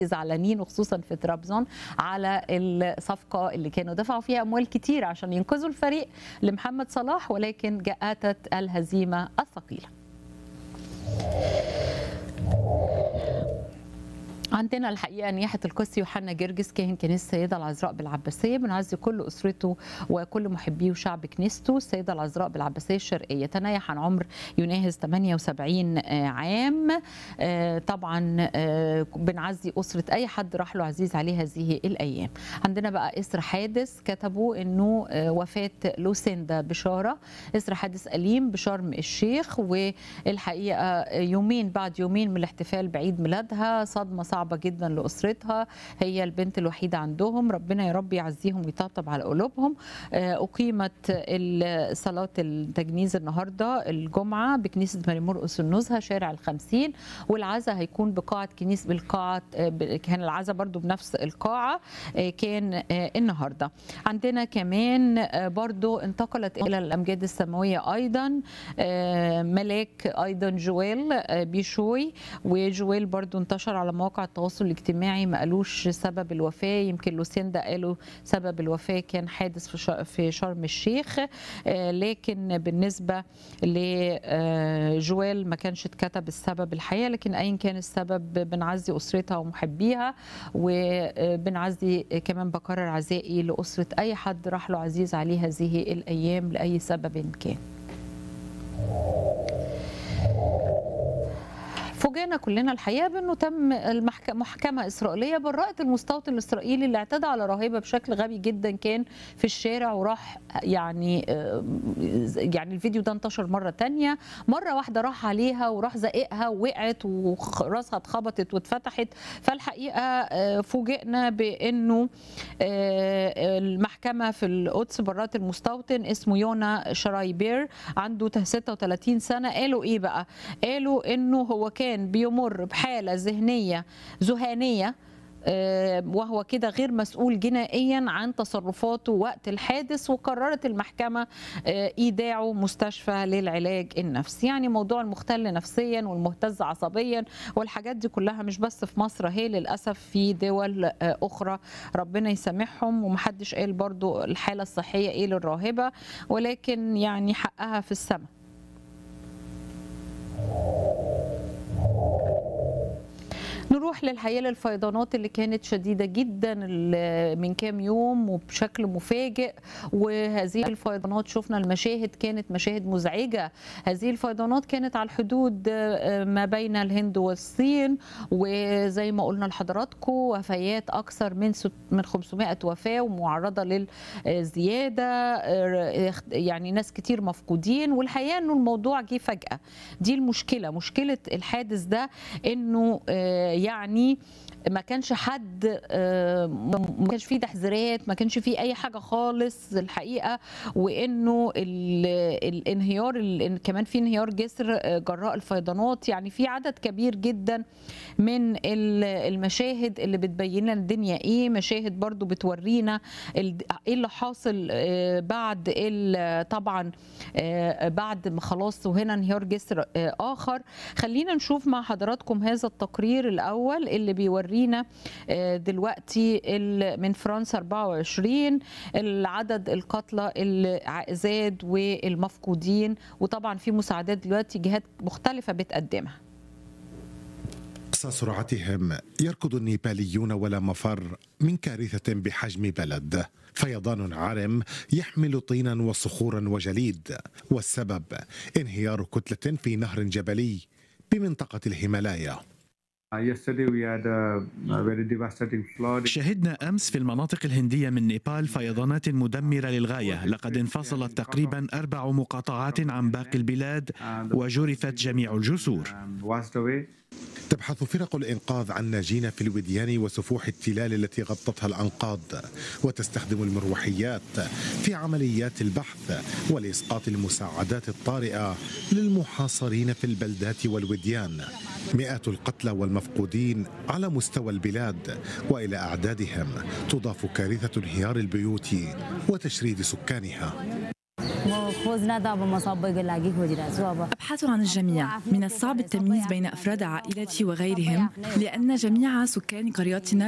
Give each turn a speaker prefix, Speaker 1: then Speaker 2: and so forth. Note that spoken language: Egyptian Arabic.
Speaker 1: زعلانين وخصوصا في طرابزون على الصفقه اللي كانوا دفعوا فيها اموال كتير عشان ينقذوا الفريق لمحمد صلاح ولكن جاءت الهزيمه الثقيله. عندنا الحقيقه نياحه القس يوحنا جرجس كاهن كنيسه السيده العذراء بالعباسيه بنعزي كل اسرته وكل محبيه وشعب كنيسته السيده العذراء بالعباسيه الشرقيه تنايح عن عمر يناهز 78 عام طبعا بنعزي اسره اي حد راح له عزيز عليه هذه الايام عندنا بقى اسر حادث كتبوا انه وفاه لوسيندا بشاره اسر حادث اليم بشرم الشيخ والحقيقه يومين بعد يومين من الاحتفال بعيد ميلادها صدمه صعبه صعبه جدا لاسرتها هي البنت الوحيده عندهم ربنا يا رب يعزيهم ويطبطب على قلوبهم اقيمت صلاه التجنيز النهارده الجمعه بكنيسه ماري مرقس النزهه شارع الخمسين والعزاء هيكون بقاعه كنيسه بالقاعه كان العزاء برضو بنفس القاعه كان النهارده عندنا كمان برضو انتقلت الى الامجاد السماويه ايضا ملاك ايضا جويل بيشوي وجويل برضو انتشر على مواقع التواصل الاجتماعي ما قالوش سبب الوفاه يمكن لوسيندا قالوا سبب الوفاه كان حادث في شرم الشيخ لكن بالنسبه لجويل ما كانش اتكتب السبب الحقيقه لكن ايا كان السبب بنعزي اسرتها ومحبيها وبنعزي كمان بكرر عزائي لاسره اي حد راح له عزيز عليه هذه الايام لاي سبب كان فوجئنا كلنا الحقيقه بانه تم المحكمه اسرائيليه برأت المستوطن الاسرائيلي اللي اعتدى على راهبه بشكل غبي جدا كان في الشارع وراح يعني يعني الفيديو ده انتشر مره تانية مره واحده راح عليها وراح زقها ووقعت وراسها اتخبطت واتفتحت فالحقيقه فوجئنا بانه المحكمه في القدس برأت المستوطن اسمه يونا شرايبير عنده 36 سنه قالوا ايه بقى قالوا انه هو كان كان بيمر بحالة ذهنية ذهانية وهو كده غير مسؤول جنائيا عن تصرفاته وقت الحادث وقررت المحكمة إيداعه مستشفى للعلاج النفسي يعني موضوع المختل نفسيا والمهتز عصبيا والحاجات دي كلها مش بس في مصر هي للأسف في دول أخرى ربنا يسامحهم ومحدش قال برضو الحالة الصحية إيه للراهبة ولكن يعني حقها في السماء نروح للحقيقه للفيضانات اللي كانت شديده جدا من كام يوم وبشكل مفاجئ وهذه الفيضانات شفنا المشاهد كانت مشاهد مزعجه هذه الفيضانات كانت على الحدود ما بين الهند والصين وزي ما قلنا لحضراتكم وفيات اكثر من من 500 وفاه ومعرضه للزياده يعني ناس كتير مفقودين والحقيقه انه الموضوع جه فجاه دي المشكله مشكله الحادث ده انه يعني ما كانش حد ما كانش فيه تحذيرات ما كانش فيه اي حاجه خالص الحقيقه وانه الانهيار كمان في انهيار جسر جراء الفيضانات يعني في عدد كبير جدا من المشاهد اللي بتبين لنا الدنيا ايه مشاهد برضو بتورينا ايه اللي حاصل بعد طبعا بعد ما خلاص وهنا انهيار جسر اخر خلينا نشوف مع حضراتكم هذا التقرير الاول اللي بيورينا دلوقتي من فرنسا 24 العدد القتلى اللي زاد والمفقودين وطبعا في مساعدات دلوقتي جهات مختلفه بتقدمها
Speaker 2: أقصى سرعتهم يركض النيباليون ولا مفر من كارثة بحجم بلد فيضان عارم يحمل طينا وصخورا وجليد والسبب انهيار كتلة في نهر جبلي بمنطقة الهيمالايا
Speaker 3: شهدنا أمس في المناطق الهندية من نيبال فيضانات مدمرة للغاية لقد انفصلت تقريبا أربع مقاطعات عن باقي البلاد وجرفت جميع الجسور
Speaker 2: تبحث فرق الإنقاذ عن ناجين في الوديان وسفوح التلال التي غطتها الأنقاض وتستخدم المروحيات في عمليات البحث ولإسقاط المساعدات الطارئة للمحاصرين في البلدات والوديان مئات القتلى والمفقودين على مستوى البلاد وإلى أعدادهم تضاف كارثة انهيار البيوت وتشريد سكانها
Speaker 4: أبحث عن الجميع من الصعب التمييز بين أفراد عائلتي وغيرهم لأن جميع سكان قريتنا